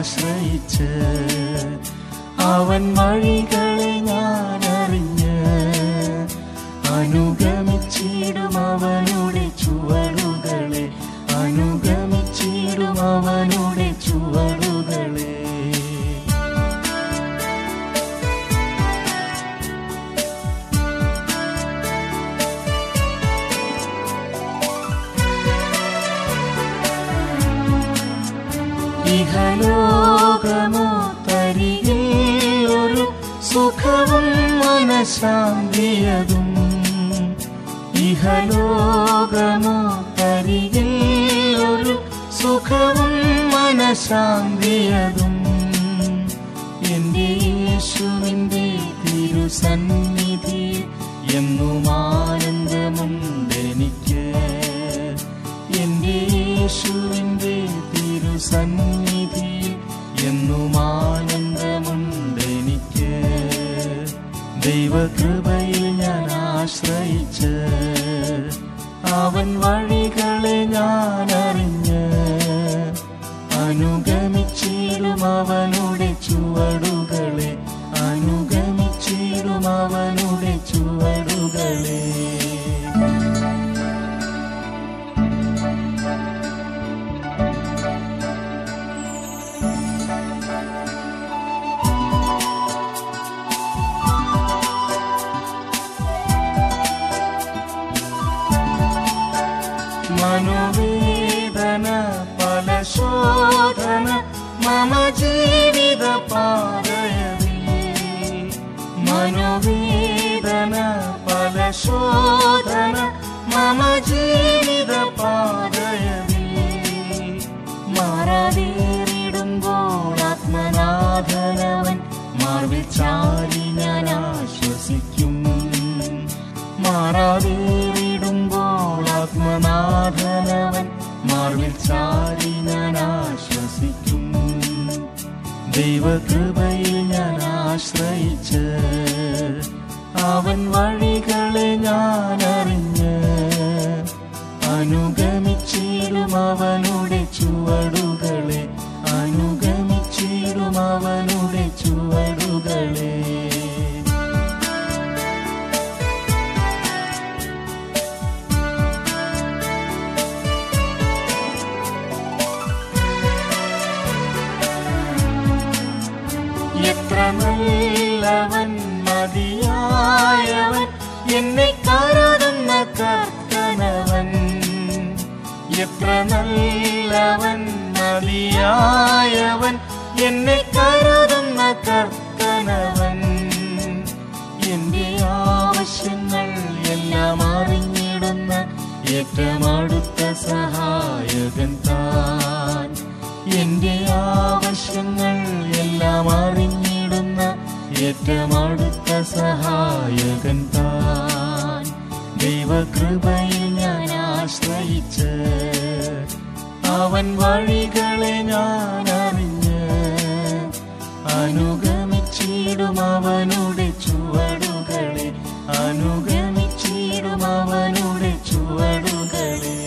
ആശ്രയിച്ച് അവൻ വഴികളെ ഞാൻ അറിഞ്ഞ് അനുഗമിച്ചിടും അവനുടെ ചുവടുകളെ അനുഗമിച്ചിടും അവനുടെ ചുവടുകളെ ഇഹലോകമോ തരികിൽ ഒരു സുഖവും മനഃശാന്തിയതും ഇഹലോകമോ തരികിൽ ഒരു സുഖവും മനഃശാന്തിയതും എന്റെ യേശുവിൻ്റെ തിരുസന്നിധി എന്നും ആനന്ദമുണ്ടെനിക്ക് എന്റെ യേശുവിൻ്റെ തിരുസന്നിധി എന്നും ആനന്ദമുണ്ടെനിക്ക് ദൈവകൃപയിൽ ഞാൻ ആശ്രയിച്ച് അവൻ വഴികളെ ഞാൻ അറിഞ്ഞ് അനുഗമിച്ചിടും അവനുടെ ചുവടുകളെ അനുഗമിച്ചിടും അവനുടെ ചുവടുകളെ മനോവേദന പല ശോധന മമ ജീവിത പാതയവേ മനോവേദന പല ശോധന മമ ജീവിത പാതയവേ മാറാതേറിടുമ്പോൾ ആത്മനാഥനവൻ മാർവിൽ ചാരി ഞാൻ ആശ്വസിക്കും മാറാതേറിടുമ്പോൾ ആത്മനാഥനവൻ മാർവിൽ ചാരി ഞാൻ ആശ്വസിക്കും ദൈവകൃപയിൽ ഞാൻ ആശ്രയിച്ച് അവൻ വഴികളെ ഞാൻ അറിഞ്ഞ് അനുഗമിച്ചിടും അവനുടെ ചുവടുകളെ അനുഗമിച്ചിടും അവനുടെ ചുവടുകളെ എത്ര നല്ലവൻ മതിയായവൻ എന്നെ കരുതുന്ന കർത്തനവൻ എത്ര നല്ലവൻ മതിയായവൻ എന്നെ കരുതുന്ന കർത്തനവൻ എന്റെ ആവശ്യങ്ങൾ എല്ലാം അറിഞ്ഞിടുന്ന ഏറ്റവും അടുത്ത സഹായകൻ താൻ എന്റെ ആവശ്യങ്ങൾ എല്ലാം അറിഞ്ഞിടുന്ന ഏറ്റവും അടുത്ത സഹായകൻ താൻ ദൈവകൃപയിൽ ഞാൻ ആശ്രയിച്ച് അവൻ വഴികളെ ഞാൻ അറിഞ്ഞ് അനുഗമിച്ചിടും അവനുടെ ചുവടുകളെ അനുഗമിച്ചിടും അവനുടെ ചുവടുകളെ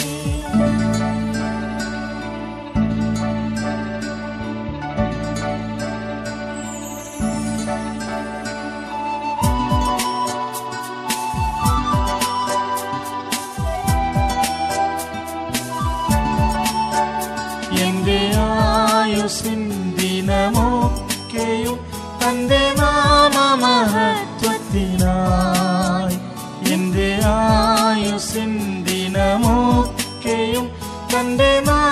എന്റെ ആയുസിൻ ദിനമൊക്കെയും തന്റെ നാമമഹത്വത്തിനായി എന്റെ ആയുസിൻ ദിനമൊക്കെയും തന്റെ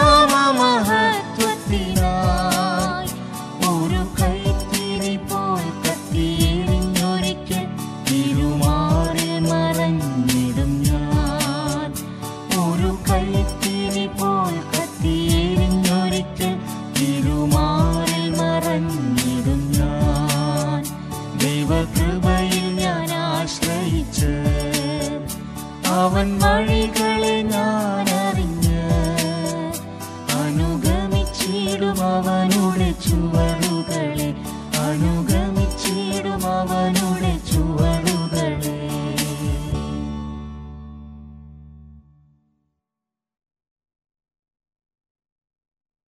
നാമമഹത്വത്തിനായി ഒരു കൈത്തിരി പോൽ കത്തിയെരിഞ്ഞൊരിക്കൽ തിരുമാറിൽ മറഞ്ഞിടും ഞാൻ ഒരു കൈത്തിരി പോൽ കത്തിയെരിഞ്ഞൊരിക്കൽ തിരുമാറിൽ മറഞ്ഞിടും ഞാൻ ദൈവകൃപയിൽ ഞാൻ ആശ്രയിച്ച് അവൻ വഴികളെ ഞാൻ അറിഞ്ഞ് അനുഗമിച്ചിടും അവനുടെ ചുവ